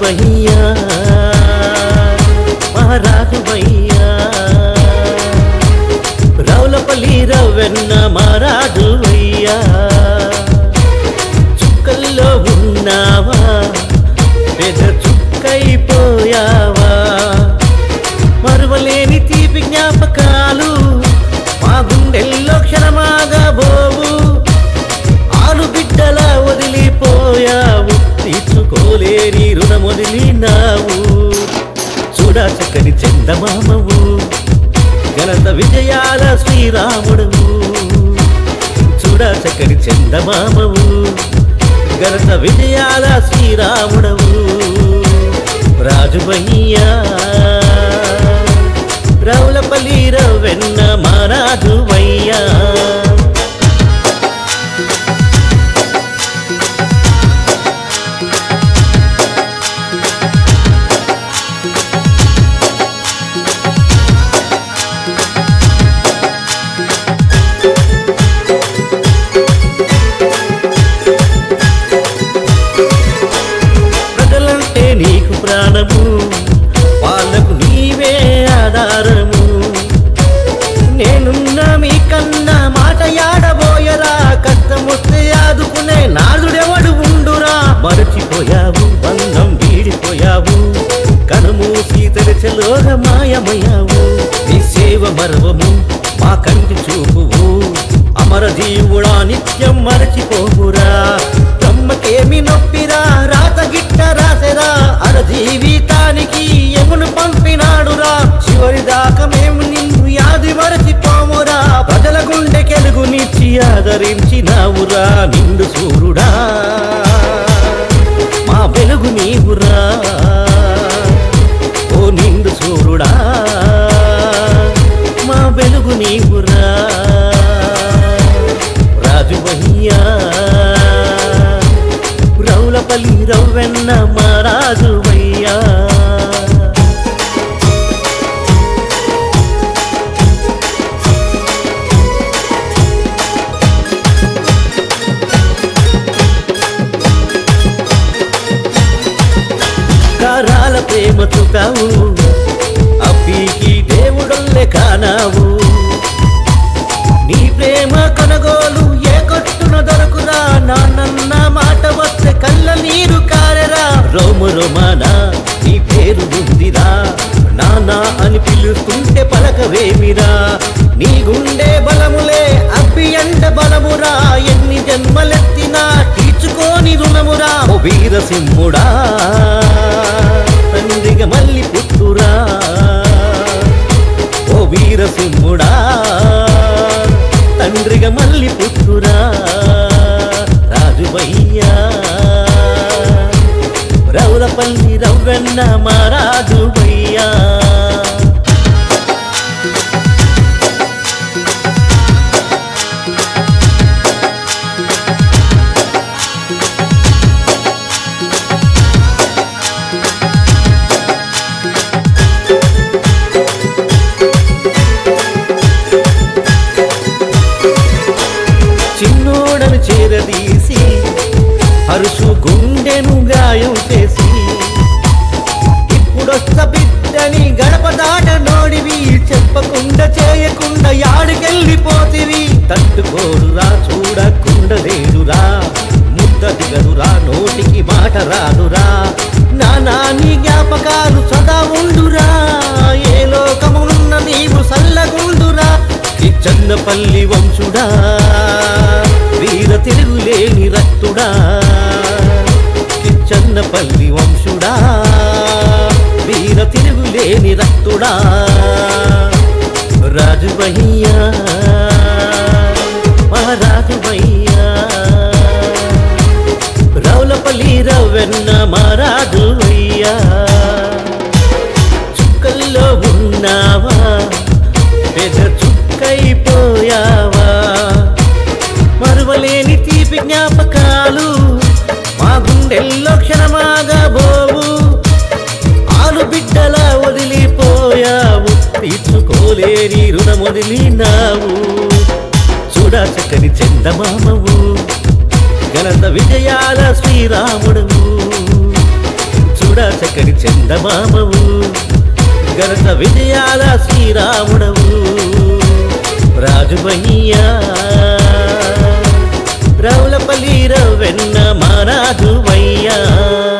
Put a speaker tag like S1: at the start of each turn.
S1: రాజువయ్యా మహారాజువయ్యా రౌలపల్లి రవ్వెన్న మహారాజువయ్యా చుక్కల్లో ఉన్నావా పెద్ద చుక్కైపోయావా మరువలేని తీపి జ్ఞాపకాలు మా గుండెల్లో క్షణమాగా బోవు ఆలు బిడ్డల వదిలిపోయావు తీర్చుకోలేని రుణం వదిలినావు చూడా చక్కని చందమామవు ఘనత విజయాల శ్రీరాముడవు చూడా చక్కని చందమామవు ఘనత విజయాల శ్రీరాముడవు రాజువయ్యా రౌలపల్లి రవెన్న మారాజువయ్యా ప్రజలంటే నీకు ప్రాణము వాళ్ళకు నీవే ఆధారము నేనున్న మీ కన్నా మాట యాడబోయరా కష్టం వస్తే ఆదుకునే నాదుడెవడు ఉండురా మరచిపోయావు బంధం వీడిపోయావు కనుమూసి తెరచలోగ మాయమయ్యావు నీ సేవ మరవము మా కంటి చూపువు అమర జీవుడా నిత్యం మరచిపోవురా బ్రహ్మకేమి నొప్పిరా రాత గిట్ట రాసెరా అర జీవితానికి ఎమును పంపినాడురా చివరి దాకా మేము నిన్ను యాది మరచిపోమురా ప్రజల గుండె కెలుగునిచ్చి ఆదరించినావురా నిండు సూరుడా మా వెలుగు నీవురా ఓ నిండు సూరుడా మా వెలుగు నీవురా రాజువయ్యా రౌలపల్లి రవ్వెన్న మా రాజువయ్యా కారాల ప్రేమతో కావు అబ్బీకి దేవుడల్లే కానావు నీ ప్రేమ కొనగోలు ఏ కొట్టున దొరకురా నాన్నన్న మాట వస్తే కళ్ళ నీరు కారెరా రోము రోమానా నీ పేరు ఉందిరా నానా అని పిలుస్తుంటే పలకవేమిరా నీ గుండె బలములే అబ్బి అంట బలమురా ఎన్ని జన్మలెత్తినా తీర్చుకోని రుణమురా ఓ వీరసింహుడా తండ్రిగా మళ్ళీ పుట్టురా ఓ వీరసింహుడా తండ్రిగా మళ్ళీ పుట్టురా రాజువయ్యా రౌరపల్లి రవ్వెన్న మా రాజువయ్యా చిన్నోడను చేరదీసి అరుసు గుండెను గాయం చేసి ఇప్పుడొస్త బిడ్డని గడప దాట నోడివి చెప్పకుండా చేయకుండా యాడికెళ్ళిపోతివి తట్టుకోరురా చూడకుండా లేదురా ముద్ద దిగదురా నోటికి మాట రాదురా నానా నీ జ్ఞాపకాలు సదా ఉండురా ఏ లోకమున్న నీవు సల్లగుండురా ఈ చన్నపల్లి వంశుడా వీర తిరుగులేని రక్తుడా కిచ్చన్నపల్లి వంశుడా వీర తిరుగులేని రక్తుడా రాజువయ్యా మహారాజువయ్యా రౌలపల్లి రవ్వెన్న మహారాజువయ్యా చుక్కల్లో ఉన్నావా పెద్ద చుక్కైపోయావా మరువలేని తీపి జ్ఞాపకాలు మా గుండెల్లో క్షణమాగా బోవు ఆలు బిడ్డల వదిలిపోయావు తీర్చుకోలేని రుణం వదిలినావు చూడా చక్కని చందమామవు ఘనత విజయాల శ్రీరాముడవు చూడ కూడా చక్కని చందమామవు ఘనత విజయాల శ్రీరాముడవు రాజువయ్యా రౌలపల్లి రవెన్న మారాజువయ్యా